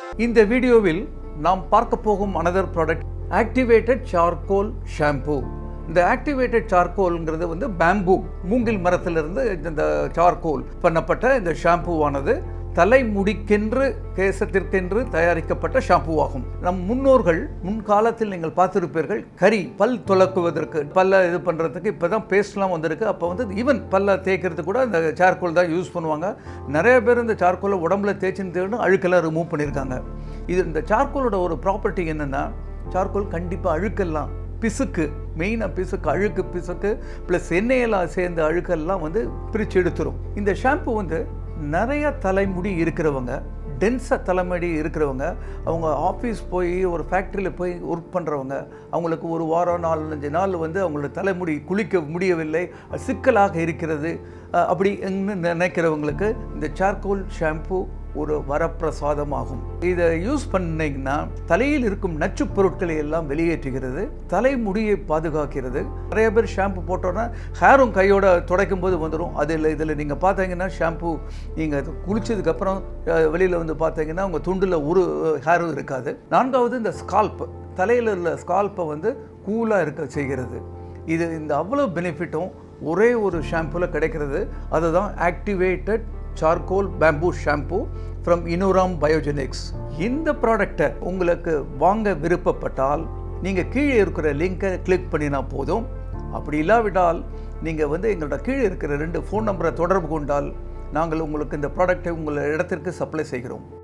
இந்த வீடியோவில் நாம் பார்க்க போகும் another product activated charcoal shampoo இந்த ஆக்டிவேட்டட் சார்கோல்ங்கிறது வந்து பேம்பு மூங்கில் மரத்திலிருந்து இந்த சார்கோல் பண்ணப்பட்ட இந்த ஷாம்புவானது தலைமுடிக்கென்று கேசத்திற்கென்று தயாரிக்கப்பட்ட ஷாம்பு ஆகும் நம் முன்னோர்கள் முன்காலத்தில் நீங்கள் பார்த்திருப்பீர்கள் கரி பல் துலக்குவதற்கு பல்ல இது பண்ணுறதுக்கு இப்போ தான் பேஸ்ட்லாம் வந்திருக்கு அப்போ வந்து ஈவன் பல்ல தேய்க்கிறதுக்கு கூட இந்த சார்கோல் தான் யூஸ் பண்ணுவாங்க நிறைய பேர் இந்த சார்கோலை உடம்புல தேய்ச்சின்னு தேய்னு அழுக்கெல்லாம் ரிமூவ் பண்ணியிருக்காங்க இது இந்த சார்கோலோட ஒரு ப்ராப்பர்ட்டி என்னென்னா சார்கோல் கண்டிப்பாக அழுக்கெல்லாம் பிசுக்கு மெயினாக பிசுக்கு அழுக்கு பிசுக்கு ப்ளஸ் எண்ணெயெல்லாம் சேர்ந்த அழுக்கெல்லாம் வந்து பிரித்து எடுத்துரும் இந்த ஷாம்பு வந்து நிறைய தலைமுடி இருக்கிறவங்க டென்ஸாக தலைமுடி இருக்கிறவங்க அவங்க ஆஃபீஸ் போய் ஒரு ஃபேக்ட்ரியில் போய் ஒர்க் பண்ணுறவங்க அவங்களுக்கு ஒரு வாரம் நாலஞ்சு நாள் வந்து அவங்களோட தலைமுடி குளிக்க முடியவில்லை அது சிக்கலாக இருக்கிறது அஹ், அப்படி நினைக்கிறவங்களுக்கு இந்த சார்கோல் ஷாம்பு ஒரு வரப்பிரசாதமாகும் இதை யூஸ் பண்ணீங்கன்னா தலையில் இருக்கும் நச்சுப் பொருட்களை எல்லாம் வெளியேற்றுகிறது தலைமுடியை பாதுகாக்கிறது நிறைய பேர் ஷாம்பு போட்டோன்னா ஹேரும் கையோட துடைக்கும் போது வந்துடும் அதில் இதில் நீங்கள் பார்த்தீங்கன்னா ஷாம்பு நீங்கள் குளிச்சதுக்கப்புறம் வெளியில் வந்து பார்த்தீங்கன்னா உங்கள் துண்டில் ஒரு ஹேரும் இருக்காது நான்காவது இந்த ஸ்கால்ப் தலையில் உள்ள ஸ்கால்ப்பை வந்து கூலாக இருக்க செய்கிறது இது இந்த அவ்வளோ பெனிஃபிட்டும் ஒரே ஒரு ஷாம்புவில் கிடைக்கிறது அதுதான் activated charcoal bamboo shampoo from இனோராம் பயோஜெனிக்ஸ் இந்த ப்ராடக்டை உங்களுக்கு வாங்க விருப்பப்பட்டால் நீங்கள் கீழே இருக்கிற லிங்கை கிளிக் பண்ணினா போதும் அப்படி இல்லாவிட்டால் நீங்கள் வந்து எங்களோட கீழே இருக்கிற ரெண்டு ஃபோன் நம்பரை தொடர்பு கொண்டால் நாங்கள் உங்களுக்கு இந்த ப்ராடக்டை உங்கள் இடத்திற்கு சப்ளை செய்கிறோம்